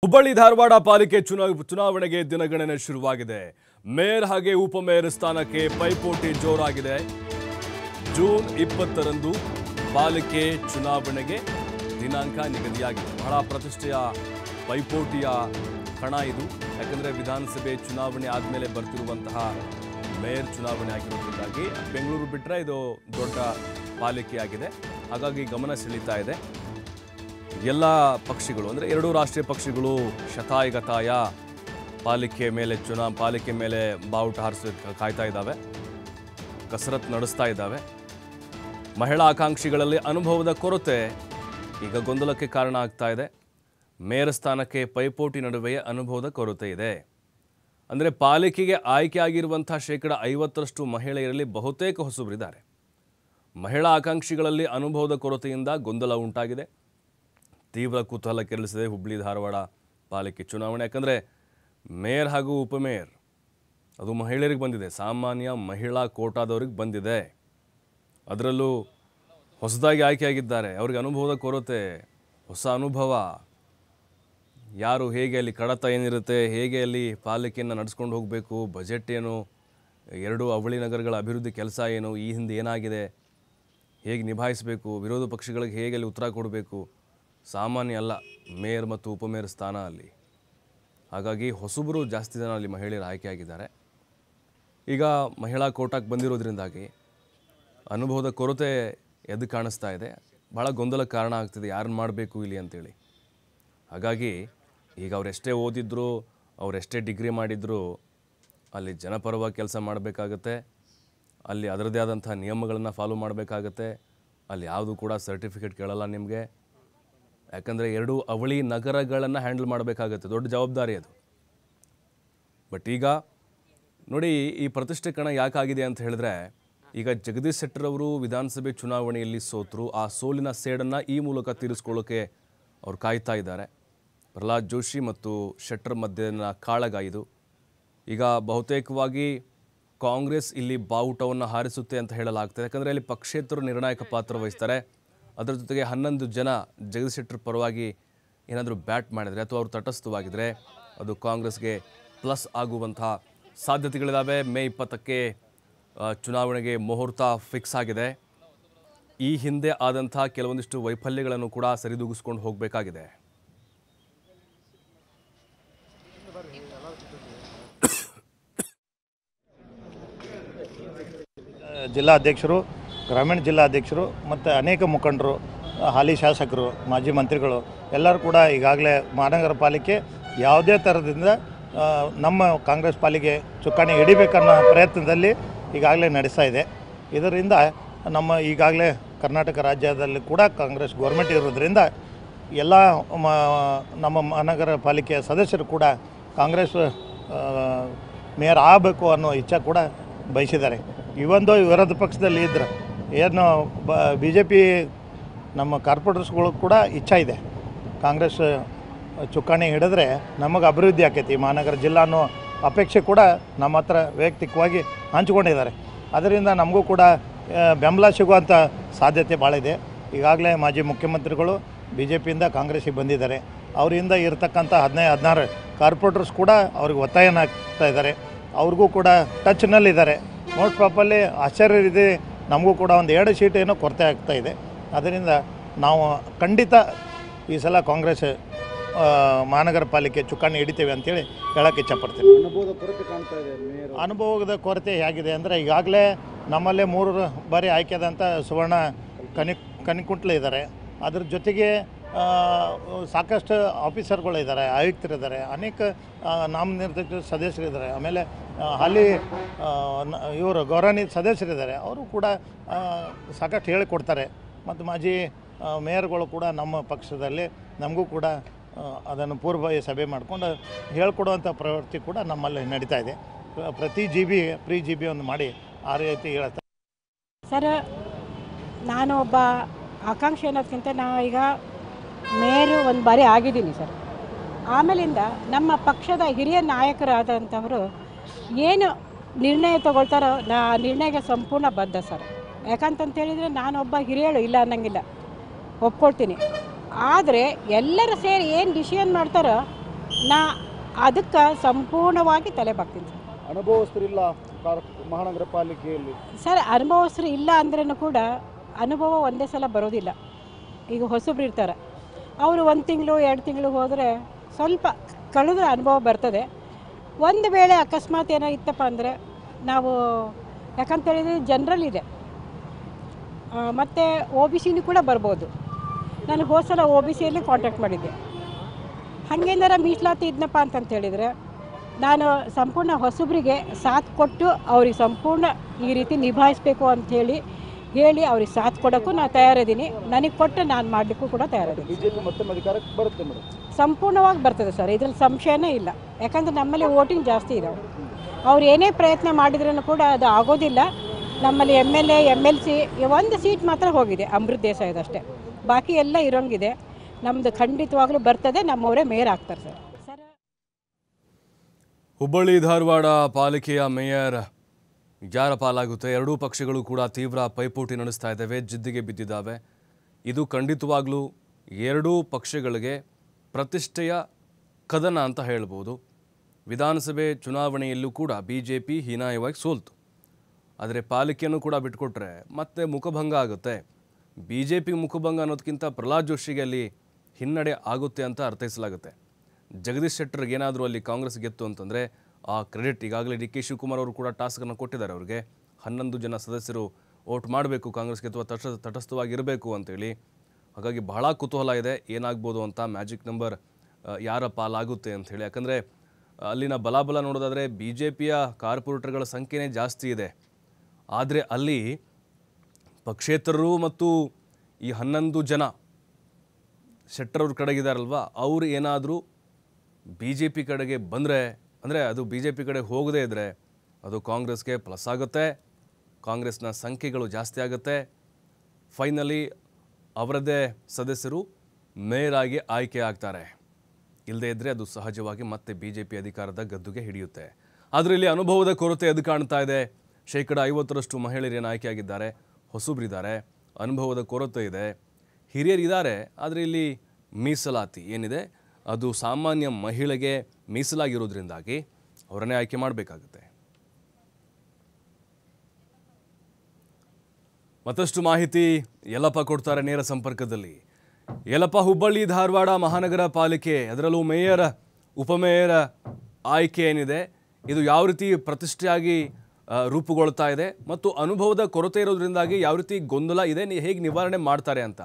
ಹುಬ್ಬಳ್ಳಿ ಧಾರವಾಡ ಪಾಲಿಕೆ ಚುನಾ ಚುನಾವಣೆಗೆ ದಿನಗಣನೆ ಶುರುವಾಗಿದೆ ಮೇಯರ್ ಹಾಗೆ ಉಪಮೇಯರ್ ಸ್ಥಾನಕ್ಕೆ ಪೈಪೋಟಿ ಜೋರಾಗಿದೆ ಜೂನ್ ಇಪ್ಪತ್ತರಂದು ಪಾಲಿಕೆ ಚುನಾವಣೆಗೆ ದಿನಾಂಕ ನಿಗದಿಯಾಗಿದೆ ಬಹಳ ಪ್ರತಿಷ್ಠೆಯ ಪೈಪೋಟಿಯ ಕಣ ಇದು ಯಾಕಂದರೆ ವಿಧಾನಸಭೆ ಚುನಾವಣೆ ಆದಮೇಲೆ ಬರ್ತಿರುವಂತಹ ಮೇಯರ್ ಚುನಾವಣೆ ಆಗಿರೋದ್ರಿಂದಾಗಿ ಬೆಂಗಳೂರು ಬಿಟ್ಟರೆ ಇದು ದೊಡ್ಡ ಪಾಲಿಕೆಯಾಗಿದೆ ಹಾಗಾಗಿ ಗಮನ ಸೆಳೀತಾ ಇದೆ ಎಲ್ಲ ಪಕ್ಷಿಗಳು ಅಂದರೆ ಎರಡೂ ರಾಷ್ಟ್ರೀಯ ಪಕ್ಷಿಗಳು ಶತಾಯಗತಾಯ ಪಾಲಿಕೆ ಮೇಲೆ ಚುನಾ ಪಾಲಿಕೆ ಮೇಲೆ ಬಾವುಟ ಹಾರಿಸ ಕಾಯ್ತಾ ಇದ್ದಾವೆ ಕಸರತ್ತು ನಡೆಸ್ತಾ ಇದ್ದಾವೆ ಮಹಿಳಾ ಆಕಾಂಕ್ಷಿಗಳಲ್ಲಿ ಅನುಭವದ ಕೊರತೆ ಈಗ ಗೊಂದಲಕ್ಕೆ ಕಾರಣ ಆಗ್ತಾ ಇದೆ ಮೇಯರ್ ಸ್ಥಾನಕ್ಕೆ ಪೈಪೋಟಿ ನಡುವೆಯೇ ಅನುಭವದ ಕೊರತೆ ಇದೆ ಅಂದರೆ ಪಾಲಿಕೆಗೆ ಆಯ್ಕೆ ಆಗಿರುವಂಥ ಶೇಕಡ ಐವತ್ತರಷ್ಟು ಮಹಿಳೆಯರಲ್ಲಿ ಬಹುತೇಕ ಹೊಸಬರಿದ್ದಾರೆ ಮಹಿಳಾ ಆಕಾಂಕ್ಷಿಗಳಲ್ಲಿ ಅನುಭವದ ಕೊರತೆಯಿಂದ ಗೊಂದಲ ಉಂಟಾಗಿದೆ ತೀವ್ರ ಕುತೂಹಲ ಕೆರಳಿಸಿದೆ ಹುಬ್ಬಳ್ಳಿ ಧಾರವಾಡ ಪಾಲಿಕೆ ಚುನಾವಣೆ ಯಾಕಂದರೆ ಮೇಯರ್ ಹಾಗೂ ಉಪಮೇಯರ್ ಅದು ಮಹಿಳೆಯರಿಗೆ ಬಂದಿದೆ ಸಾಮಾನ್ಯ ಮಹಿಳಾ ಕೋಟಾದವ್ರಿಗೆ ಬಂದಿದೆ ಅದರಲ್ಲೂ ಹೊಸದಾಗಿ ಆಯ್ಕೆಯಾಗಿದ್ದಾರೆ ಅವ್ರಿಗೆ ಅನುಭವದ ಕೊರತೆ ಹೊಸ ಅನುಭವ ಯಾರು ಹೇಗೆ ಅಲ್ಲಿ ಕಡತ ಏನಿರುತ್ತೆ ಹೇಗೆ ಅಲ್ಲಿ ಪಾಲಿಕೆಯನ್ನು ನಡೆಸ್ಕೊಂಡು ಹೋಗಬೇಕು ಬಜೆಟ್ ಏನು ಎರಡು ಅವಳಿ ನಗರಗಳ ಅಭಿವೃದ್ಧಿ ಕೆಲಸ ಏನು ಈ ಹಿಂದೆ ಏನಾಗಿದೆ ಹೇಗೆ ನಿಭಾಯಿಸಬೇಕು ವಿರೋಧ ಪಕ್ಷಗಳಿಗೆ ಹೇಗೆ ಅಲ್ಲಿ ಉತ್ತರ ಕೊಡಬೇಕು ಸಾಮಾನ್ಯ ಅಲ್ಲ ಮೇಯರ್ ಮತ್ತು ಉಪಮೇಯರ್ ಸ್ಥಾನ ಅಲ್ಲಿ ಹಾಗಾಗಿ ಹೊಸಬರು ಜಾಸ್ತಿ ಜನ ಅಲ್ಲಿ ಮಹಿಳೆಯರು ಆಯ್ಕೆಯಾಗಿದ್ದಾರೆ ಈಗ ಮಹಿಳಾ ಕೋಟಾಕ್ಕೆ ಬಂದಿರೋದ್ರಿಂದಾಗಿ ಅನುಭವದ ಕೊರತೆ ಎದ್ದು ಕಾಣಿಸ್ತಾ ಇದೆ ಭಾಳ ಗೊಂದಲಕ್ಕೆ ಕಾರಣ ಆಗ್ತಿದೆ ಯಾರನ್ನ ಮಾಡಬೇಕು ಇಲ್ಲಿ ಅಂತೇಳಿ ಹಾಗಾಗಿ ಈಗ ಅವರೆಷ್ಟೇ ಓದಿದ್ರು ಅವರೆಷ್ಟೇ ಡಿಗ್ರಿ ಮಾಡಿದ್ರು ಅಲ್ಲಿ ಜನಪರವಾಗಿ ಕೆಲಸ ಮಾಡಬೇಕಾಗತ್ತೆ ಅಲ್ಲಿ ಅದರದ್ದೇ ಆದಂಥ ನಿಯಮಗಳನ್ನು ಫಾಲೋ ಮಾಡಬೇಕಾಗತ್ತೆ ಅಲ್ಲಿ ಯಾವುದು ಕೂಡ ಸರ್ಟಿಫಿಕೇಟ್ ಕೇಳಲ್ಲ ನಿಮಗೆ ಯಾಕಂದರೆ ಎರಡು ಅವಳಿ ನಗರಗಳನ್ನು ಹ್ಯಾಂಡಲ್ ಮಾಡಬೇಕಾಗತ್ತೆ ದೊಡ್ಡ ಜವಾಬ್ದಾರಿ ಅದು ಬಟ್ ಈಗ ನೋಡಿ ಈ ಪ್ರತಿಷ್ಠೆ ಕಣ ಯಾಕಾಗಿದೆ ಅಂತ ಹೇಳಿದ್ರೆ ಈಗ ಜಗದೀಶ್ ಶೆಟ್ಟರ್ ಅವರು ವಿಧಾನಸಭೆ ಚುನಾವಣೆಯಲ್ಲಿ ಸೋತರು ಆ ಸೋಲಿನ ಸೇಡನ್ನು ಈ ಮೂಲಕ ತೀರಿಸ್ಕೊಳ್ಳೋಕೆ ಅವ್ರು ಕಾಯ್ತಾ ಇದ್ದಾರೆ ಪ್ರಹ್ಲಾದ್ ಜೋಶಿ ಮತ್ತು ಶೆಟ್ಟರ್ ಮಧ್ಯನ ಕಾಳಗ ಇದು ಈಗ ಬಹುತೇಕವಾಗಿ ಕಾಂಗ್ರೆಸ್ ಇಲ್ಲಿ ಬಾವುಟವನ್ನು ಹಾರಿಸುತ್ತೆ ಅಂತ ಹೇಳಲಾಗ್ತದೆ ಯಾಕಂದರೆ ಅಲ್ಲಿ ಪಕ್ಷೇತರು ನಿರ್ಣಾಯಕ ಪಾತ್ರ ವಹಿಸ್ತಾರೆ ಅದರ ಜೊತೆಗೆ ಹನ್ನೊಂದು ಜನ ಜಗದೀಶ್ ಶೆಟ್ಟರ್ ಪರವಾಗಿ ಏನಾದರೂ ಬ್ಯಾಟ್ ಮಾಡಿದರೆ ಅಥವಾ ಅವರು ತಟಸ್ಥವಾಗಿದ್ದರೆ ಅದು ಕಾಂಗ್ರೆಸ್ಗೆ ಪ್ಲಸ್ ಆಗುವಂತಹ ಸಾಧ್ಯತೆಗಳಿದ್ದಾವೆ ಮೇ ಇಪ್ಪತ್ತಕ್ಕೆ ಆ, ಚುನಾವಣೆಗೆ ಮುಹೂರ್ತ ಫಿಕ್ಸ್ ಆಗಿದೆ ಈ ಹಿಂದೆ ಆದಂಥ ಕೆಲವೊಂದಿಷ್ಟು ವೈಫಲ್ಯಗಳನ್ನು ಕೂಡ ಸರಿದೂಗಿಸ್ಕೊಂಡು ಹೋಗಬೇಕಾಗಿದೆ ಜಿಲ್ಲಾಧ್ಯಕ್ಷರು ಗ್ರಾಮೀಣ ಜಿಲ್ಲಾಧ್ಯಕ್ಷರು ಮತ್ತು ಅನೇಕ ಮುಖಂಡರು ಹಾಲಿ ಶಾಸಕರು ಮಾಜಿ ಮಂತ್ರಿಗಳು ಎಲ್ಲರೂ ಕೂಡ ಈಗಾಗಲೇ ಮಹಾನಗರ ಪಾಲಿಕೆ ಯಾವುದೇ ಥರದಿಂದ ಆ, ನಮ್ಮ ಕಾಂಗ್ರೆಸ್ ಪಾಲಿಗೆ ಚುಕ್ಕಾಣಿ ಹಿಡಿಬೇಕನ್ನೋ ಪ್ರಯತ್ನದಲ್ಲಿ ಈಗಾಗಲೇ ನಡೆಸ್ತಾ ಇದೆ ಇದರಿಂದ ನಮ್ಮ ಈಗಾಗಲೇ ಕರ್ನಾಟಕ ರಾಜ್ಯದಲ್ಲಿ ಕೂಡ ಕಾಂಗ್ರೆಸ್ ಗೌರ್ಮೆಂಟ್ ಇರೋದ್ರಿಂದ ಎಲ್ಲ ಮ ನಮ್ಮ ಮಹಾನಗರ ಪಾಲಿಕೆಯ ಸದಸ್ಯರು ಕೂಡ ಕಾಂಗ್ರೆಸ್ ಆ, ಮೇಯರ್ ಆಗಬೇಕು ಅನ್ನೋ ಇಚ್ಛೆ ಕೂಡ ಬಯಸಿದ್ದಾರೆ ಇವೊಂದು ವಿರೋಧ ಪಕ್ಷದಲ್ಲಿ ಇದ್ರೆ ಏನು ಬ ಬಿ ಜೆ ಪಿ ನಮ್ಮ ಕಾರ್ಪೊರೇಟರ್ಸ್ಗಳು ಕೂಡ ಇಚ್ಛೆ ಇದೆ ಕಾಂಗ್ರೆಸ್ ಚುಕ್ಕಾಣಿ ಹಿಡಿದ್ರೆ ನಮಗೆ ಅಭಿವೃದ್ಧಿ ಆಕೈತಿ ಮಹಾನಗರ ಜಿಲ್ಲಾ ಅನ್ನೋ ಅಪೇಕ್ಷೆ ಕೂಡ ನಮ್ಮ ಹತ್ರ ವೈಯಕ್ತಿಕವಾಗಿ ಹಂಚ್ಕೊಂಡಿದ್ದಾರೆ ಅದರಿಂದ ನಮಗೂ ಕೂಡ ಆ, ಬೆಂಬಲ ಸಿಗುವಂಥ ಸಾಧ್ಯತೆ ಭಾಳ ಇದೆ ಈಗಾಗಲೇ ಮಾಜಿ ಮುಖ್ಯಮಂತ್ರಿಗಳು ಬಿ ಜೆ ಪಿಯಿಂದ ಕಾಂಗ್ರೆಸ್ಸಿಗೆ ಬಂದಿದ್ದಾರೆ ಅವರಿಂದ ಇರತಕ್ಕಂಥ ಹದಿನೈದು ಹದಿನಾರು ಕಾರ್ಪೊರೇಟರ್ಸ್ ಕೂಡ ಅವ್ರಿಗೆ ಒತ್ತಾಯನ ಆಗ್ತಾ ಇದ್ದಾರೆ ಅವ್ರಿಗೂ ಕೂಡ ಟಚ್ನಲ್ಲಿದ್ದಾರೆ ಮೋಸ್ಟ್ ಪ್ರಾಪಲ್ಲಿ ಆಶ್ಚರ್ಯ ಇದೆ ನಮಗೂ ಕೂಡ ಒಂದು ಎರಡು ಸೀಟ್ ಏನೋ ಕೊರತೆ ಆಗ್ತಾ ಇದೆ ಅದರಿಂದ ನಾವು ಖಂಡಿತ ಈ ಸಲ ಕಾಂಗ್ರೆಸ್ ಆ, ಮಹಾನಗರ ಪಾಲಿಕೆ ಚುಕ್ಕಾಣಿ ಹಿಡಿತೇವೆ ಅಂತೇಳಿ ಹೇಳೋಕ್ಕೆ ಇಚ್ಛಪಡ್ತೀನಿ ಅನುಭವದ ಕೊರತೆ ಕಾಣ್ತಾ ಇದೆ ಮೇಯರ್ ಅನುಭವದ ಕೊರತೆ ಹೇಗಿದೆ ಅಂದರೆ ಈಗಾಗಲೇ ನಮ್ಮಲ್ಲೇ ಮೂರು ಬಾರಿ ಆಯ್ಕೆಯಾದಂಥ ಸುವರ್ಣ ಕನಿ ಕನಿಕುಂಟ್ಲೆ ಇದ್ದಾರೆ ಅದ್ರ ಜೊತೆಗೆ ಆ, ಸಾಕಷ್ಟು ಆಫೀಸರ್ಗಳು ಇದ್ದಾರೆ ಆಯುಕ್ತರಿದ್ದಾರೆ ಅನೇಕ ಆ, ನಾಮನಿರ್ದೇಶಿತ ಸದಸ್ಯರಿದ್ದಾರೆ ಆಮೇಲೆ ಆ, ಹಾಲಿ ಇವರು ಗೌರವಾನ್ವಿತ ಸದಸ್ಯರಿದ್ದಾರೆ ಅವರು ಕೂಡ ಆ, ಸಾಕಷ್ಟು ಹೇಳಿಕೊಡ್ತಾರೆ ಮತ್ತು ಮಾಜಿ ಆ, ಮೇಯರ್ಗಳು ಕೂಡ ನಮ್ಮ ಪಕ್ಷದಲ್ಲಿ ನಮಗೂ ಕೂಡ ಆ, ಅದನ್ನು ಪೂರ್ವಭಾವಿ ಸಭೆ ಮಾಡಿಕೊಂಡು ಹೇಳ್ಕೊಡುವಂಥ ಪ್ರವೃತ್ತಿ ಕೂಡ ನಮ್ಮಲ್ಲಿ ನಡೀತಾ ಇದೆ ಪ್ರ- ಪ್ರತಿ ಜಿ ಬಿ ಪ್ರೀ ಜಿ ಬಿ ಒಂದು ಮಾಡಿ ಆ ರೀತಿ ಹೇಳ್ತಾರೆ ಸರ್ ನಾನು ಒಬ್ಬ ಆಕಾಂಕ್ಷಿ ಅನ್ನೋದಕ್ಕಿಂತ ನಾವು ಈಗ ಮೇಯರು ಒಂದು ಬಾರಿ ಆಗಿದ್ದೀನಿ ಸರ್ ಆಮೇಲಿಂದ ನಮ್ಮ ಪಕ್ಷದ ಹಿರಿಯ ನಾಯಕರಾದಂಥವರು ಏನು ನಿರ್ಣಯ ತಗೊಳ್ತಾರೋ ನಾ ಆ ನಿರ್ಣಯಕ್ಕೆ ಸಂಪೂರ್ಣ ಬದ್ಧ ಸರ್ ಯಾಕಂತಂತ ಹೇಳಿದರೆ ನಾನೊಬ್ಬ ಹಿರಿಯಳು ಇಲ್ಲ ಅನ್ನಂಗಿಲ್ಲ ಒಪ್ಕೊಳ್ತೀನಿ ಆದರೆ ಎಲ್ಲರೂ ಸೇರಿ ಏನು ಡಿಸಿಷನ್ ಮಾಡ್ತಾರೋ ನಾ ಅದಕ್ಕೆ ಸಂಪೂರ್ಣವಾಗಿ ತಲೆ ಬಾಗ್ತೀನಿ ಸರ್ ಅನುಭವಸ್ಥರಿಲ್ಲ ಕಾರ- ಮಹಾನಗರ ಪಾಲಿಕೆಯಲ್ಲಿ ಸರ್ ಅನುಭವಸ್ಥರು ಇಲ್ಲ ಅಂದ್ರೂ ಕೂಡ ಅನುಭವ ಒಂದೇ ಸಲ ಬರೋದಿಲ್ಲ ಈಗ ಹೊಸಬ್ರು ಇರ್ತಾರೆ ಅವರು ಒಂದು ತಿಂಗಳು ಎರಡು ತಿಂಗಳು ಹೋದರೆ ಸ್ವಲ್ಪ ಕಳೆದ್ರೆ ಅನುಭವ ಬರ್ತದೆ ಒಂದು ವೇಳೆ ಅಕಸ್ಮಾತ್ ಏನೋ ಇತ್ತಪ್ಪ ಅಂದರೆ ನಾವು ಯಾಕಂತೇಳಿದರೆ ಜನರಲ್ ಇದೆ ಮತ್ತು ಒ ಬಿ ಸಿನೂ ಕೂಡ ಬರ್ಬೋದು ನಾನು ಹೋದ ಸಲ ಒ ಬಿ ಸಿಯಲ್ಲಿ ಕಾಂಟ್ಯಾಕ್ಟ್ ಮಾಡಿದ್ದೆ ಹಾಗೇನಾರ ಮೀಸಲಾತಿ ಇದ್ನಪ್ಪ ಅಂತಂತ ಹೇಳಿದರೆ ನಾನು ಸಂಪೂರ್ಣ ಹೊಸಬ್ರಿಗೆ ಸಾಥ್ ಕೊಟ್ಟು ಅವ್ರಿಗೆ ಸಂಪೂರ್ಣ ಈ ರೀತಿ ನಿಭಾಯಿಸಬೇಕು ಅಂಥೇಳಿ ಹೇಳಿ ಅವ್ರಿಗೆ ಸಾಥ್ ಕೊಡೋಕ್ಕೂ ನಾನು ತಯಾರಿದ್ದೀನಿ ನನಗೆ ಕೊಟ್ಟು ನಾನು ಮಾಡಲಿಕ್ಕೂ ಕೂಡ ತಯಾರಿದ್ದೀನಿ ಬಿಜೆಪಿ ಮತ್ತೊಮ್ಮೆ ಅಧಿಕಾರಕ್ಕೆ ಬರುತ್ತೆ ಮೇಡಮ್ ಸಂಪೂರ್ಣವಾಗಿ ಬರ್ತದೆ ಸರ್ ಇದ್ರಲ್ಲಿ ಸಂಶಯನೇ ಇಲ್ಲ ಯಾಕಂದ್ರೆ ನಮ್ಮಲ್ಲಿ ವೋಟಿಂಗ್ ಜಾಸ್ತಿ ಇದಾವೆ ಅವ್ರು ಏನೇ ಪ್ರಯತ್ನ ಮಾಡಿದ್ರೂ ಕೂಡ ಅದು ಆಗೋದಿಲ್ಲ ನಮ್ಮಲ್ಲಿ M L A M L C ಒಂದು ಸೀಟ್ ಮಾತ್ರ ಹೋಗಿದೆ ಅಮೃತ್ ದೇಸಾಯದಷ್ಟೇ ಬಾಕಿ ಎಲ್ಲ ಇರೋಂಗಿದೆ ನಮ್ಮದು ಖಂಡಿತವಾಗ್ಲೂ ಬರ್ತದೆ ನಮ್ಮವರೇ ಮೇಯರ್ ಆಗ್ತಾರೆ ಸರ್ ಸರ್ ಹುಬ್ಬಳ್ಳಿ ಧಾರವಾಡ ಪಾಲಿಕೆಯ ಮೇಯರ್ ಯಾರ ಪಾಲಾಗುತ್ತೆ ಎರಡೂ ಪಕ್ಷಗಳು ಕೂಡ ತೀವ್ರ ಪೈಪೋಟಿ ನಡೆಸ್ತಾ ಇದ್ದಾವೆ ಜಿದ್ದಿಗೆ ಬಿದ್ದಿದ್ದಾವೆ ಇದು ಖಂಡಿತವಾಗ್ಲೂ ಎರಡೂ ಪಕ್ಷಗಳಿಗೆ ಪ್ರತಿಷ್ಠೆಯ ಕದನ ಅಂತ ಹೇಳ್ಬೋದು ವಿಧಾನಸಭೆ ಚುನಾವಣೆಯಲ್ಲೂ ಕೂಡ ಬಿ ಜೆ ಪಿ ಹೀನಾಯವಾಗಿ ಸೋಲ್ತು ಆದರೆ ಪಾಲಿಕೆಯನ್ನು ಕೂಡ ಬಿಟ್ಕೊಟ್ರೆ ಮತ್ತೆ ಮುಖಭಂಗ ಆಗುತ್ತೆ ಬಿ ಜೆ ಪಿ ಮುಖಭಂಗ ಅನ್ನೋದಕ್ಕಿಂತ ಪ್ರಹ್ಲಾದ್ ಜೋಶಿಗೆ ಅಲ್ಲಿ ಹಿನ್ನಡೆ ಆಗುತ್ತೆ ಅಂತ ಅರ್ಥೈಸಲಾಗುತ್ತೆ ಜಗದೀಶ್ ಶೆಟ್ಟರ್ಗೆ ಏನಾದರೂ ಅಲ್ಲಿ ಕಾಂಗ್ರೆಸ್ ಗೆತ್ತು ಅಂತಂದರೆ ಆ ಕ್ರೆಡಿಟ್ ಈಗಾಗಲೇ ಡಿ ಕೆ ಶಿವಕುಮಾರ್ ಅವರು ಕೂಡ ಟಾಸ್ಕನ್ನು ಕೊಟ್ಟಿದ್ದಾರೆ ಅವರಿಗೆ ಹನ್ನೊಂದು ಜನ ಸದಸ್ಯರು ವೋಟ್ ಮಾಡಬೇಕು ಕಾಂಗ್ರೆಸ್ಗೆ ಅಥವಾ ತಟ ತಟಸ್ಥವಾಗಿರಬೇಕು ಅಂತೇಳಿ ಹಾಗಾಗಿ ಬಹಳ ಕುತೂಹಲ ಇದೆ ಏನಾಗ್ಬೋದು ಅಂತ ಮ್ಯಾಜಿಕ್ ನಂಬರ್ ಯಾರ ಪಾಲಾಗುತ್ತೆ ಅಂಥೇಳಿ ಯಾಕಂದರೆ ಅಲ್ಲಿನ ಬಲಾಬಲ ನೋಡೋದಾದರೆ ಬಿ ಜೆ ಪಿಯ ಕಾರ್ಪೊರೇಟರ್ಗಳ ಸಂಖ್ಯೆನೇ ಜಾಸ್ತಿ ಇದೆ ಆದರೆ ಅಲ್ಲಿ ಪಕ್ಷೇತರರು ಮತ್ತು ಈ ಹನ್ನೊಂದು ಜನ ಶೆಟ್ಟರ್ ಅವ್ರ ಕಡೆಗಿದಾರಲ್ವ ಅವ್ರು ಏನಾದರೂ ಬಿ ಜೆ ಪಿ ಕಡೆಗೆ ಬಂದರೆ ಅಂದರೆ ಅದು ಬಿ ಜೆ ಪಿ ಕಡೆ ಹೋಗದೇ ಇದ್ದರೆ ಅದು ಕಾಂಗ್ರೆಸ್ಗೆ ಪ್ಲಸ್ ಆಗುತ್ತೆ ಕಾಂಗ್ರೆಸ್ನ ಸಂಖ್ಯೆಗಳು ಜಾಸ್ತಿ ಆಗುತ್ತೆ ಫೈನಲಿ ಅವರದ್ದೇ ಸದಸ್ಯರು ಮೇಯರ್ ಆಗಿ ಆಯ್ಕೆ ಆಗ್ತಾರೆ ಇಲ್ಲದೇ ಇದ್ದರೆ ಅದು ಸಹಜವಾಗಿ ಮತ್ತೆ ಬಿ ಜೆ ಪಿ ಅಧಿಕಾರದ ಗದ್ದುಗೆ ಹಿಡಿಯುತ್ತೆ ಆದರೆ ಇಲ್ಲಿ ಅನುಭವದ ಕೊರತೆ ಎದ್ದು ಕಾಣ್ತಾ ಇದೆ ಶೇಕಡ ಐವತ್ತರಷ್ಟು ಮಹಿಳೆಯರೇನು ಆಯ್ಕೆಯಾಗಿದ್ದಾರೆ ಹೊಸಬ್ರಿದ್ದಾರೆ ಅನುಭವದ ಕೊರತೆ ಇದೆ ಹಿರಿಯರಿದ್ದಾರೆ ಆದರೆ ಇಲ್ಲಿ ಮೀಸಲಾತಿ ಏನಿದೆ ಅದು ಸಾಮಾನ್ಯ ಮಹಿಳೆಗೆ ಮೀಸಲಾಗಿರೋದ್ರಿಂದಾಗಿ ಅವರನ್ನೇ ಆಯ್ಕೆ ಮಾಡಬೇಕಾಗುತ್ತೆ ಮತ್ತಷ್ಟು ಮಾಹಿತಿ ಯಲ್ಲಪ್ಪ ಕೊಡ್ತಾರೆ ನೇರ ಸಂಪರ್ಕದಲ್ಲಿ ಯಲ್ಲಪ್ಪ ಹುಬ್ಬಳ್ಳಿ ಧಾರವಾಡ ಮಹಾನಗರ ಪಾಲಿಕೆ ಅದರಲ್ಲೂ ಮೇಯರ್ ಉಪಮೇಯರ್ ಆಯ್ಕೆ ಏನಿದೆ ಇದು ಯಾವ ರೀತಿ ಪ್ರತಿಷ್ಠೆಯಾಗಿ ಆ, ರೂಪುಗೊಳ್ತಾ ಇದೆ ಮತ್ತು ಅನುಭವದ ಕೊರತೆ ಇರೋದ್ರಿಂದಾಗಿ ಯಾವ ರೀತಿ ಗೊಂದಲ ಇದೆ ನಿ- ಹೇಗೆ ನಿವಾರಣೆ ಮಾಡ್ತಾರೆ ಅಂತ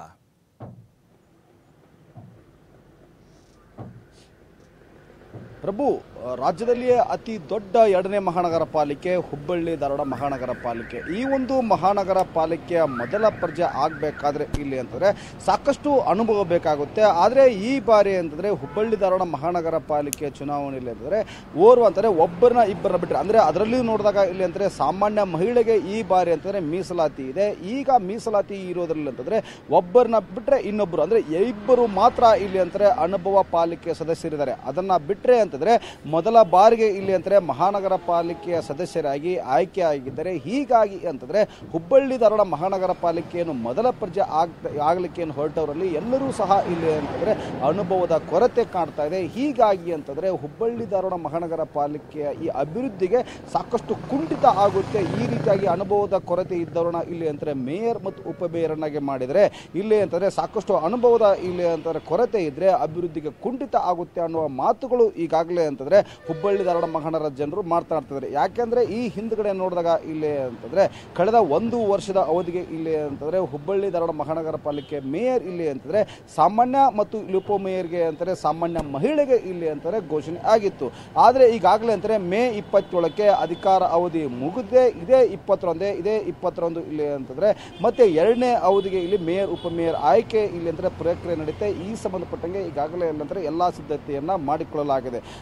ಪ್ರಭು ಆ, ರಾಜ್ಯದಲ್ಲಿಯೇ ಅತಿ ದೊಡ್ಡ ಎರಡನೇ ಮಹಾನಗರ ಪಾಲಿಕೆ ಹುಬ್ಬಳ್ಳಿ ಧಾರವಾಡ ಮಹಾನಗರ ಪಾಲಿಕೆ ಈ ಒಂದು ಮಹಾನಗರ ಪಾಲಿಕೆಯ ಮೊದಲ ಪರ್ಜೆ ಆಗಬೇಕಾದ್ರೆ ಇಲ್ಲಿ ಅಂತಂದರೆ ಸಾಕಷ್ಟು ಅನುಭವ ಬೇಕಾಗುತ್ತೆ ಆದರೆ ಈ ಬಾರಿ ಅಂತಂದರೆ ಹುಬ್ಬಳ್ಳಿ ಧಾರವಾಡ ಮಹಾನಗರ ಪಾಲಿಕೆ ಚುನಾವಣೆಯಲ್ಲಿ ಅಂತಂದರೆ ಓರ್ವ ಅಂತಂದರೆ ಒಬ್ಬರನ್ನ ಇಬ್ಬರನ್ನ ಬಿಟ್ಟರೆ ಅಂದರೆ ಅದರಲ್ಲಿ ನೋಡಿದಾಗ ಇಲ್ಲಿ ಅಂತಂದರೆ ಸಾಮಾನ್ಯ ಮಹಿಳೆಗೆ ಈ ಬಾರಿ ಅಂತಂದರೆ ಮೀಸಲಾತಿ ಇದೆ ಈಗ ಮೀಸಲಾತಿ ಇರೋದ್ರಲ್ಲಿ ಅಂತಂದರೆ ಒಬ್ಬರನ್ನ ಬಿಟ್ಟರೆ ಇನ್ನೊಬ್ಬರು ಅಂದರೆ ಇಬ್ಬರು ಮಾತ್ರ ಇಲ್ಲಿ ಅಂತಾರೆ ಅನುಭವ ಪಾಲಿಕೆ ಸದಸ್ಯರಿದ್ದಾರೆ ಅದನ್ನ ಬಿಟ್ಟರೆ ಅಂತಂದ್ರೆ ಮೊದಲ ಬಾರಿಗೆ ಇಲ್ಲಿ ಅಂತಾರೆ ಮಹಾನಗರ ಪಾಲಿಕೆಯ ಸದಸ್ಯರಾಗಿ ಆಯ್ಕೆ ಆಗಿದ್ದಾರೆ ಹೀಗಾಗಿ ಅಂತಂದ್ರೆ ಹುಬ್ಬಳ್ಳಿ ಧಾರವಾಡ ಮಹಾನಗರ ಪಾಲಿಕೆಯನ್ನು ಮೊದಲ ಪರ್ಜೆ ಆಗ್ ಆಗಲಿಕ್ಕೆ ಏನು ಹೊರಟವರಲ್ಲಿ ಎಲ್ಲರೂ ಸಹ ಇಲ್ಲಿ ಅಂತಂದ್ರೆ ಅನುಭವದ ಕೊರತೆ ಕಾಣ್ತಾ ಇದೆ ಹೀಗಾಗಿ ಅಂತಂದ್ರೆ ಹುಬ್ಬಳ್ಳಿ ಧಾರವಾಡ ಮಹಾನಗರ ಪಾಲಿಕೆಯ ಈ ಅಭಿವೃದ್ಧಿಗೆ ಸಾಕಷ್ಟು ಕುಂಠಿತ ಆಗುತ್ತೆ ಈ ರೀತಿಯಾಗಿ ಅನುಭವದ ಕೊರತೆ ಇದ್ದವರನ್ನ ಇಲ್ಲಿ ಅಂತಾರೆ ಮೇಯರ್ ಮತ್ತು ಉಪ ಮೇಯರನ್ನಾಗಿ ಮಾಡಿದರೆ ಇಲ್ಲಿ ಅಂತಂದ್ರೆ ಸಾಕಷ್ಟು ಅನುಭವದ ಇಲ್ಲಿ ಅಂತಂದ್ರೆ ಕೊರತೆ ಇದ್ರೆ ಅಭಿವೃದ್ಧಿಗೆ ಕುಂಠಿತ ಆಗುತ್ತೆ ಅನ್ನುವ ಮಾತುಗಳು ಈಗಾಗಲೇ ಅಂತಂದ್ರೆ ಹುಬ್ಬಳ್ಳಿ ಧಾರವಾಡ ಮಹಾನಗರ ಜನರು ಮಾತನಾಡ್ತಿದ್ದಾರೆ ಯಾಕೆಂದ್ರೆ ಈ ಹಿಂದ್ಗಡೆ ನೋಡಿದಾಗ ಇಲ್ಲಿ ಅಂತಂದ್ರೆ ಕಳೆದ ಒಂದು ವರ್ಷದ ಅವಧಿಗೆ ಇಲ್ಲಿ ಅಂತಂದ್ರೆ ಹುಬ್ಬಳ್ಳಿ ಧಾರವಾಡ ಮಹಾನಗರ ಪಾಲಿಕೆ ಮೇಯರ್ ಇಲ್ಲಿ ಅಂತಂದ್ರೆ ಸಾಮಾನ್ಯ ಮತ್ತು ಇಲ್ಲಿ ಉಪ ಮೇಯರ್ಗೆ ಅಂತಾರೆ ಸಾಮಾನ್ಯ ಮಹಿಳೆಗೆ ಇಲ್ಲಿ ಅಂತಾರೆ ಘೋಷಣೆ ಆಗಿತ್ತು ಆದರೆ ಈಗಾಗಲೇ ಅಂತಾರೆ ಮೇ ಇಪ್ಪತ್ತೇಳಕ್ಕೆ ಅಧಿಕಾರ ಅವಧಿ ಮುಗಿದೇ ಇದೇ ಇಪ್ಪತ್ತರೊಂದೇ ಇದೇ ಇಪ್ಪತ್ತರೊಂದು ಇಲ್ಲಿ ಅಂತಂದ್ರೆ ಮತ್ತೆ ಎರಡನೇ ಅವಧಿಗೆ ಇಲ್ಲಿ ಮೇಯರ್ ಉಪ ಮೇಯರ್ ಆಯ್ಕೆ ಇಲ್ಲಿ ಅಂದ್ರೆ ಪ್ರಕ್ರಿಯೆ ನಡೀತೆ ಈ ಸಂಬಂಧಪಟ್ಟಂಗೆ ಈಗಾಗಲೇ ಏನಂತಾರೆ ಎಲ್ಲಾ ಸಿದ್ಧತೆಯನ್ನ ಮಾಡಿಕೊಳ್ಳಲಾಗಿದೆ ಅದರಲ್ಲೇ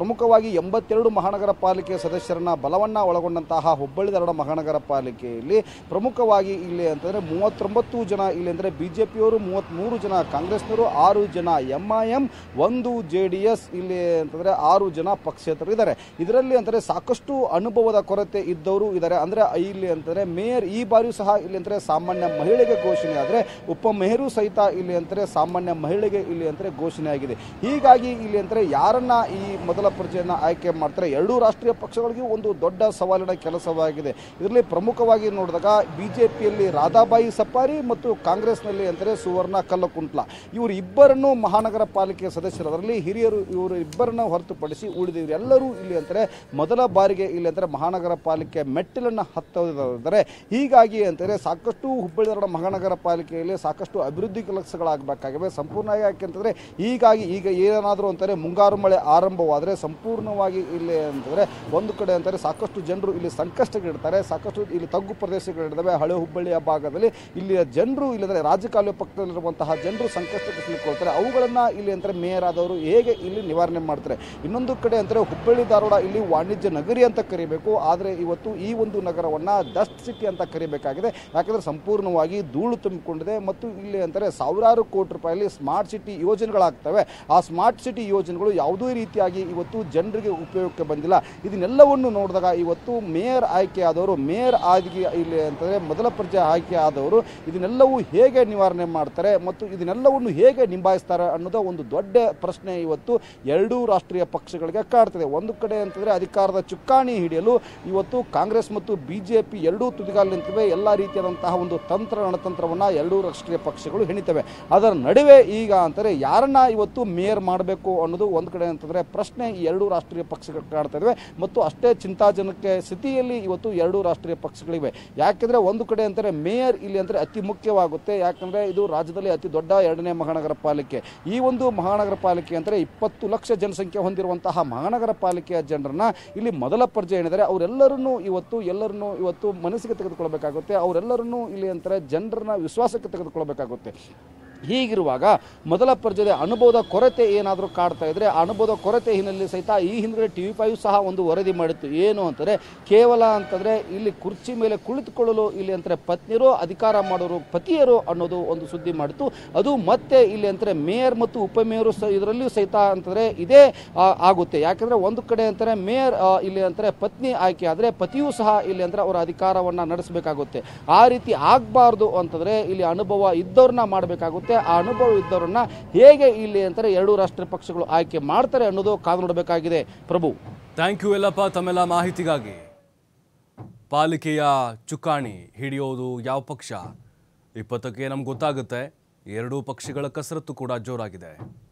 ಪ್ರಮುಖವಾಗಿ ಎಂಬತ್ತೆರಡು ಮಹಾನಗರ ಪಾಲಿಕೆ ಸದಸ್ಯರನ್ನ ಬಲವನ್ನ ಒಳಗೊಂಡಂತಹ ಹುಬ್ಬಳ್ಳಿ ಧಾರವಾಡ ಮಹಾನಗರ ಪಾಲಿಕೆಯಲ್ಲಿ ಪ್ರಮುಖವಾಗಿ ಇಲ್ಲಿ ಅಂತಂದರೆ ಮೂವತ್ತೊಂಬತ್ತು ಜನ ಇಲ್ಲಿ ಅಂದರೆ ಬಿ ಜೆ ಪಿಯವರು ಮೂವತ್ತ್ಮೂರು ಜನ ಕಾಂಗ್ರೆಸ್ನವರು ಆರು ಜನ ಎಂ ಐ ಎಂ ಒಂದು ಜೆ ಡಿ ಎಸ್ ಇಲ್ಲಿ ಅಂತಂದರೆ ಆರು ಜನ ಪಕ್ಷೇತರರು ಇದ್ದಾರೆ ಇದರಲ್ಲಿ ಅಂದರೆ ಸಾಕಷ್ಟು ಅನುಭವದ ಕೊರತೆ ಇದ್ದವರು ಇದ್ದಾರೆ ಅಂದರೆ ಇಲ್ಲಿ ಅಂತಂದರೆ ಮೇಯರ್ ಈ ಬಾರಿಯೂ ಸಹ ಇಲ್ಲಿ ಅಂದರೆ ಸಾಮಾನ್ಯ ಮಹಿಳೆಗೆ ಘೋಷಣೆ ಆದರೆ ಉಪ ಮೇಯರು ಸಹಿತ ಇಲ್ಲಿ ಅಂತಾರೆ ಸಾಮಾನ್ಯ ಮಹಿಳೆಗೆ ಇಲ್ಲಿ ಅಂತಾರೆ ಘೋಷಣೆ ಆಗಿದೆ ಹೀಗಾಗಿ ಇಲ್ಲಿ ಅಂತಾರೆ ಯಾರನ್ನ ಈ ಮೊದಲ ಪರಿಚಯನ ಆಯ್ಕೆ ಮಾಡ್ತಾರೆ ಎರಡೂ ರಾಷ್ಟ್ರೀಯ ಪಕ್ಷಗಳಿಗೂ ಒಂದು ದೊಡ್ಡ ಸವಾಲಿನ ಕೆಲಸವಾಗಿದೆ ಇದರಲ್ಲಿ ಪ್ರಮುಖವಾಗಿ ನೋಡಿದಾಗ ಬಿಜೆಪಿಯಲ್ಲಿ ರಾಧಾಬಾಯಿ ಸಪಾರಿ ಮತ್ತು ಕಾಂಗ್ರೆಸ್ನಲ್ಲಿ ಅಂತಾರೆ ಸುವರ್ಣ ಕಲ್ಲಕುಂಟ್ಲ ಇವರು ಇಬ್ಬರನ್ನು ಮಹಾನಗರ ಪಾಲಿಕೆ ಸದಸ್ಯರದರಲ್ಲಿ ಹಿರಿಯರು ಇವರು ಇಬ್ಬರನ್ನ ಹೊರತುಪಡಿಸಿ ಉಳಿದಿವರೆಲ್ಲರೂ ಇಲ್ಲಿ ಅಂತಾರೆ ಮೊದಲ ಬಾರಿಗೆ ಇಲ್ಲಿ ಅಂತಾರೆ ಮಹಾನಗರ ಪಾಲಿಕೆ ಮೆಟ್ಟಿಲನ್ನು ಹತ್ತಿದ್ದಾರೆ ಹೀಗಾಗಿ ಅಂತಾರೆ ಸಾಕಷ್ಟು ಹುಬ್ಬಳ್ಳಿ ಧಾರವಾಡ ಮಹಾನಗರ ಪಾಲಿಕೆಯಲ್ಲಿ ಸಾಕಷ್ಟು ಅಭಿವೃದ್ಧಿ ಕೆಲಸಗಳಾಗಬೇಕಾಗಿವೆ ಸಂಪೂರ್ಣ ಯಾಕೆಂತಂದರೆ ಹೀಗಾಗಿ ಈಗ ಏನಾದರೂ ಅಂತಾರೆ ಮುಂಗಾರು ಮಳೆ ಆರಂಭವಾದರೆ ಸಂಪೂರ್ಣವಾಗಿ ಇಲ್ಲಿ ಅಂತಂದರೆ ಒಂದು ಕಡೆ ಅಂತಾರೆ ಸಾಕಷ್ಟು ಜನರು ಇಲ್ಲಿ ಸಂಕಷ್ಟಗಳಿರ್ತಾರೆ ಸಾಕಷ್ಟು ಇಲ್ಲಿ ತಗ್ಗು ಪ್ರದೇಶಗಳಿರ್ತವೆ ಹಳೆ ಹುಬ್ಬಳ್ಳಿಯ ಭಾಗದಲ್ಲಿ ಇಲ್ಲಿಯ ಜನರು ಇಲ್ಲಂದರೆ ರಾಜಕಾಲುವೆ ಪಕ್ಕದಲ್ಲಿರುವಂತಹ ಜನರು ಸಂಕಷ್ಟಕ್ಕೆ ಸಿಲುಕೊಳ್ತಾರೆ ಅವುಗಳನ್ನು ಇಲ್ಲಿ ಅಂತಾರೆ ಮೇಯರ್ ಆದವರು ಹೇಗೆ ಇಲ್ಲಿ ನಿವಾರಣೆ ಮಾಡ್ತಾರೆ ಇನ್ನೊಂದು ಕಡೆ ಅಂದರೆ ಹುಬ್ಬಳ್ಳಿ ಧಾರವಾಡ ಇಲ್ಲಿ ವಾಣಿಜ್ಯ ನಗರಿ ಅಂತ ಕರಿಬೇಕು ಆದರೆ ಇವತ್ತು ಈ ಒಂದು ನಗರವನ್ನು ಡಸ್ಟ್ ಸಿಟಿ ಅಂತ ಕರಿಬೇಕಾಗಿದೆ ಯಾಕಂದರೆ ಸಂಪೂರ್ಣವಾಗಿ ಧೂಳು ತುಂಬಿಕೊಂಡಿದೆ ಮತ್ತು ಇಲ್ಲಿ ಅಂತಾರೆ ಸಾವಿರಾರು ಕೋಟಿ ರೂಪಾಯಲ್ಲಿ ಸ್ಮಾರ್ಟ್ ಸಿಟಿ ಯೋಜನೆಗಳಾಗ್ತವೆ ಆ ಸ್ಮಾರ್ಟ್ ಸಿಟಿ ಯೋಜನೆಗಳು ಯಾವುದೇ ರೀತಿಯಾಗಿ ಇವತ್ತು ಜನರಿಗೆ ಉಪಯೋಗಕ್ಕೆ ಬಂದಿಲ್ಲ ಇದನ್ನೆಲ್ಲವನ್ನು ನೋಡಿದಾಗ ಇವತ್ತು ಮೇಯರ್ ಆಯ್ಕೆ ಆದವರು ಮೇಯರ್ ಆಗಿ ಇಲ್ಲಿ ಅಂತಂದರೆ ಮೊದಲ ಪರಿಚಯ ಆಯ್ಕೆ ಆದವರು ಇದನ್ನೆಲ್ಲವೂ ಹೇಗೆ ನಿವಾರಣೆ ಮಾಡ್ತಾರೆ ಮತ್ತು ಇದನ್ನೆಲ್ಲವನ್ನು ಹೇಗೆ ನಿಭಾಯಿಸ್ತಾರೆ ಅನ್ನೋದು ಒಂದು ದೊಡ್ಡ ಪ್ರಶ್ನೆ ಇವತ್ತು ಎರಡೂ ರಾಷ್ಟ್ರೀಯ ಪಕ್ಷಗಳಿಗೆ ಕಾಡ್ತದೆ ಒಂದು ಕಡೆ ಅಂತಂದರೆ ಅಧಿಕಾರದ ಚುಕ್ಕಾಣಿ ಹಿಡಿಯಲು ಇವತ್ತು ಕಾಂಗ್ರೆಸ್ ಮತ್ತು ಬಿ ಜೆ ಪಿ ಎರಡೂ ತುದಿಗಾಲು ನಿಂತಿವೆ ಎಲ್ಲ ರೀತಿಯಾದಂತಹ ಒಂದು ತಂತ್ರ ರಣತಂತ್ರವನ್ನು ಎರಡೂ ರಾಷ್ಟ್ರೀಯ ಪಕ್ಷಗಳು ಹೆಣಿತವೆ ಅದರ ನಡುವೆ ಈಗ ಅಂತಾರೆ ಯಾರನ್ನ ಇವತ್ತು ಮೇಯರ್ ಮಾಡಬೇಕು ಅನ್ನೋದು ಒಂದು ಕಡೆ ಅಂತಂದರೆ ಪ್ರಶ್ನೆ ಈ ಎರಡೂ ರಾಷ್ಟ್ರೀಯ ಪಕ್ಷಗಳು ಕಾಡ್ತಾ ಇದ್ದಾವೆ ಮತ್ತು ಅಷ್ಟೇ ಚಿಂತಾಜನಕ ಸ್ಥಿತಿಯಲ್ಲಿ ಇವತ್ತು ಎರಡೂ ರಾಷ್ಟ್ರೀಯ ಪಕ್ಷಗಳಿವೆ ಯಾಕೆಂದರೆ ಒಂದು ಕಡೆ ಅಂತಾರೆ ಮೇಯರ್ ಇಲ್ಲಿ ಅಂದರೆ ಅತಿ ಮುಖ್ಯವಾಗುತ್ತೆ ಯಾಕಂದರೆ ಇದು ರಾಜ್ಯದಲ್ಲಿ ಅತಿ ದೊಡ್ಡ ಎರಡನೇ ಮಹಾನಗರ ಪಾಲಿಕೆ ಈ ಒಂದು ಮಹಾನಗರ ಪಾಲಿಕೆ ಅಂದರೆ ಇಪ್ಪತ್ತು ಲಕ್ಷ ಜನಸಂಖ್ಯೆ ಹೊಂದಿರುವಂತಹ ಮಹಾನಗರ ಪಾಲಿಕೆಯ ಜನರನ್ನ ಇಲ್ಲಿ ಮೊದಲ ಪರಿಚಯ ಏನಿದ್ದಾರೆ ಅವರೆಲ್ಲರನ್ನೂ ಇವತ್ತು ಎಲ್ಲರನ್ನೂ ಇವತ್ತು ಮನಸ್ಸಿಗೆ ತೆಗೆದುಕೊಳ್ಬೇಕಾಗುತ್ತೆ ಅವರೆಲ್ಲರನ್ನೂ ಇಲ್ಲಿ ಅಂತಾರೆ ಜನರನ್ನ ವಿಶ್ವಾಸಕ್ಕೆ ತೆಗೆದುಕೊಳ್ಬೇಕಾಗುತ್ತೆ ಹೀಗಿರುವಾಗ ಮೊದಲ ಪರ್ಯಾಯದ ಅನುಭವದ ಕೊರತೆ ಏನಾದರೂ ಕಾಡ್ತಾ ಇದ್ರೆ ಆ ಅನುಭವದ ಕೊರತೆ ಹಿನ್ನೆಲೆ ಸಹಿತ ಈ ಹಿಂದ್ಗಡೆ ಟಿ ವಿ ಫೈವ್ ಸಹ ಒಂದು ವರದಿ ಮಾಡಿತ್ತು ಏನು ಅಂತಂದರೆ ಕೇವಲ ಅಂತಂದರೆ ಇಲ್ಲಿ ಕುರ್ಚಿ ಮೇಲೆ ಕುಳಿತುಕೊಳ್ಳಲು ಇಲ್ಲಿ ಅಂತಾರೆ ಪತ್ನಿಯರು ಅಧಿಕಾರ ಮಾಡೋರು ಪತಿಯರು ಅನ್ನೋದು ಒಂದು ಸುದ್ದಿ ಮಾಡಿತ್ತು ಅದು ಮತ್ತೆ ಇಲ್ಲಿ ಅಂತಾರೆ ಮೇಯರ್ ಮತ್ತು ಉಪಮೇಯರು ಸ ಇದರಲ್ಲಿಯೂ ಸಹಿತ ಅಂತಂದರೆ ಇದೇ ಆ, ಆಗುತ್ತೆ ಯಾಕಂದರೆ ಒಂದು ಕಡೆ ಅಂತಾರೆ ಮೇಯರ್ ಆ, ಇಲ್ಲಿ ಅಂತಾರೆ ಪತ್ನಿ ಆಯ್ಕೆ ಆದರೆ ಪತಿಯೂ ಸಹ ಇಲ್ಲಿ ಅಂದ್ರೆ ಅವರ ಅಧಿಕಾರವನ್ನು ನಡೆಸಬೇಕಾಗುತ್ತೆ ಆ ರೀತಿ ಆಗಬಾರ್ದು ಅಂತಂದರೆ ಇಲ್ಲಿ ಅನುಭವ ಇದ್ದವ್ರನ್ನ ಮಾಡಬೇಕಾಗುತ್ತೆ ಆ ಅನುಭವ ಇದ್ದವ್ರನ್ನ ಹೇಗೆ ಇಲ್ಲಿ ಅಂತಾರೆ ಎರಡೂ ರಾಷ್ಟ್ರೀಯ ಪಕ್ಷಗಳು ಆಯ್ಕೆ ಮಾಡ್ತಾರೆ ಅನ್ನೋದು ಕಾದು ನೋಡಬೇಕಾಗಿದೆ ಪ್ರಭು ಥ್ಯಾಂಕ್ ಯು ಎಲ್ಲಪ್ಪ ತಮ್ಮೆಲ್ಲ ಮಾಹಿತಿಗಾಗಿ ಪಾಲಿಕೆಯ ಚುಕ್ಕಾಣಿ ಹಿಡಿಯೋದು ಯಾವ ಪಕ್ಷ ಇಪ್ಪತ್ತಕ್ಕೆ ನಮ್ಗೆ ಗೊತ್ತಾಗುತ್ತೆ ಎರಡೂ ಪಕ್ಷಗಳ ಕಸರತ್ತು ಕೂಡ ಜೋರಾಗಿದೆ